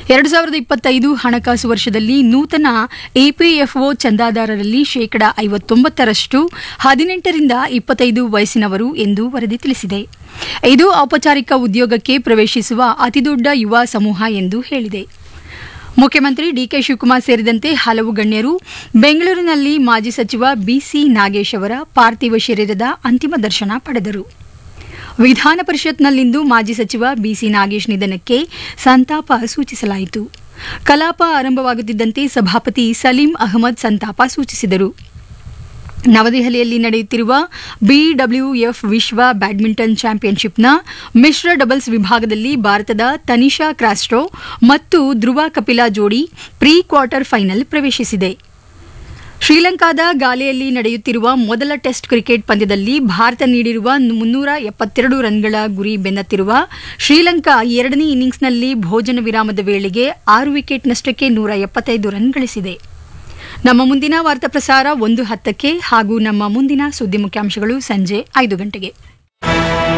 ಎರಡು ಸಾವಿರದ ಇಪ್ಪತ್ತೈದು ಹಣಕಾಸು ವರ್ಷದಲ್ಲಿ ನೂತನ ಎಪಿಎಫ್ಒ ಚಂದಾದಾರರಲ್ಲಿ ಶೇಕಡ ಐವತ್ತೊಂಬತ್ತರಷ್ಟು ಹದಿನೆಂಟರಿಂದ ಇಪ್ಪತ್ತೈದು ವಯಸ್ಸಿನವರು ಎಂದು ವರದಿ ತಿಳಿಸಿದೆ ಇದು ಔಪಚಾರಿಕ ಉದ್ಯೋಗಕ್ಕೆ ಪ್ರವೇಶಿಸುವ ಅತಿದೊಡ್ಡ ಯುವ ಸಮೂಹ ಎಂದು ಹೇಳಿದೆ ಮುಖ್ಯಮಂತ್ರಿ ಡಿಕೆ ಶಿವಕುಮಾರ್ ಸೇರಿದಂತೆ ಹಲವು ಗಣ್ಯರು ಬೆಂಗಳೂರಿನಲ್ಲಿ ಮಾಜಿ ಸಚಿವ ಬಿಸಿ ನಾಗೇಶ್ ಅವರ ಪಾರ್ಥಿವ ಶರೀರದ ಅಂತಿಮ ದರ್ಶನ ಪಡೆದರು ವಿಧಾನ ಪರಿಷತ್ನಲ್ಲಿಂದು ಮಾಜಿ ಸಚಿವ ಬಿಸಿ ನಾಗೇಶ್ ನಿಧನಕ್ಕೆ ಸಂತಾಪ ಸೂಚಿಸಲಾಯಿತು ಕಲಾಪ ಆರಂಭವಾಗುತ್ತಿದ್ದಂತೆ ಸಭಾಪತಿ ಸಲೀಂ ಅಹಮದ್ ಸಂತಾಪ ಸೂಚಿಸಿದರು ನವದೆಹಲಿಯಲ್ಲಿ ನಡೆಯುತ್ತಿರುವ ಬಿಡಬ್ಲ್ಯೂಎಫ್ ವಿಶ್ವ ಬ್ಯಾಡ್ಮಿಂಟನ್ ಚಾಂಪಿಯನ್ಶಿಪ್ನ ಮಿಶ್ರ ಡಬಲ್ಸ್ ವಿಭಾಗದಲ್ಲಿ ಭಾರತದ ತನಿಷಾ ಕ್ರಾಸ್ಟ್ರೋ ಮತ್ತು ಧ್ರುವ ಕಪಿಲಾ ಜೋಡಿ ಪ್ರೀ ಕ್ವಾರ್ಟರ್ ಫೈನಲ್ ಪ್ರವೇಶಿಸಿದೆ ಶ್ರೀಲಂಕಾದ ಗಾಲೆಯಲ್ಲಿ ನಡೆಯುತ್ತಿರುವ ಮೊದಲ ಟೆಸ್ಟ್ ಕ್ರಿಕೆಟ್ ಪಂದ್ಯದಲ್ಲಿ ಭಾರತ ನೀಡಿರುವ ಮುನ್ನೂರ ಎಪ್ಪತ್ತೆರಡು ರನ್ಗಳ ಗುರಿ ಬೆನ್ನತ್ತಿರುವ ಶ್ರೀಲಂಕಾ ಎರಡನೇ ಇನ್ನಿಂಗ್ಸ್ನಲ್ಲಿ ಭೋಜನ ವಿರಾಮದ ವೇಳೆಗೆ ಆರು ವಿಕೆಟ್ ನಷ್ಟಕ್ಕೆ ನೂರ ಎಪ್ಪತ್ತೈದು ರನ್ ಗಳಿಸಿದೆ ನಮ್ಮ ಮುಂದಿನ ವಾರ್ತಾ ಪ್ರಸಾರ ಒಂದು ಹತ್ತಕ್ಕೆ ಹಾಗೂ ನಮ್ಮ ಮುಂದಿನ ಸುದ್ದಿ ಮುಖ್ಯಾಂಶಗಳು ಸಂಜೆ ಐದು ಗಂಟೆಗೆ